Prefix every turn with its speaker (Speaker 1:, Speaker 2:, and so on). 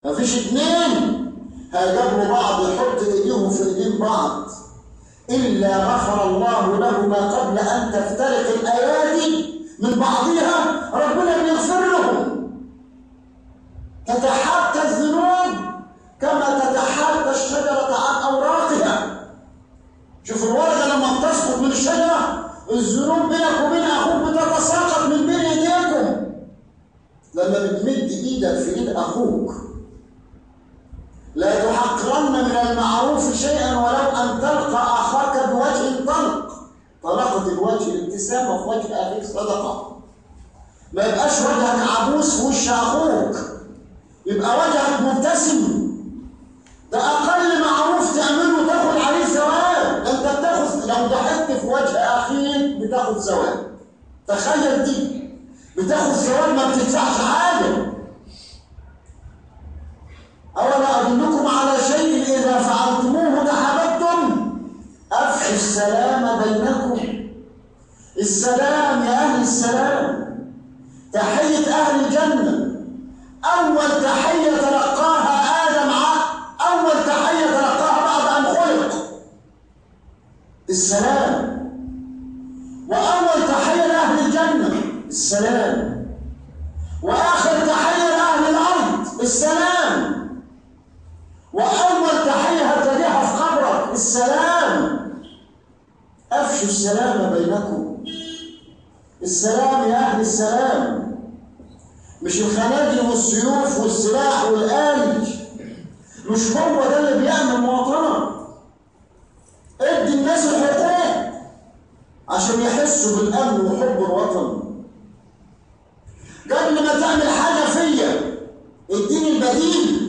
Speaker 1: مفيش اتنين هيجابوا بعض يحط ايديهم في ايدين بعض الا غفر الله له ما قبل ان تفترق الايادي من بعضها ربنا بيغفر لهم تتحاتى الذنوب كما تتحاتى الشجره عن اوراقها شوف الورقه لما بتسقط من الشجره الذنوب بينك وبين اخوك بتتساقط من بين ايديكم لما بتمد ايدك في ايد اخوك لا تحقرن من المعروف شيئا ولو ان تلقى اخاك بوجه طلق طلقت الوجه الابتسامه في وجه اخيك صدقه ما يبقاش وجهك عبوس في وش اخوك يبقى وجهك مبتسم ده اقل معروف تعمله تاخد عليه ثواب انت بتاخد لو ضحكت في وجه اخيك بتاخد ثواب تخيل دي بتاخد ثواب ما بتدفعش حاجه أولا أدلكم على شيء إذا فعلتموه تحاببتم أفشوا السلام بينكم السلام يا أهل السلام تحية أهل الجنة أول تحية تلقاها آدم أول تحية تلقاها بعد أن خلق السلام وأول تحية لأهل الجنة السلام وآخر تحية لأهل الأرض السلام وأول تحية هتلاقيها في قبرك السلام أفشوا السلام بينكم السلام يا أهل السلام مش الخناجر والسيوف والسلاح والآلي مش هو ده اللي بيعمل مواطنة ادي الناس الحقوق عشان يحسوا بالأمن وحب الوطن قبل ما تعمل حاجة فيا اديني البديل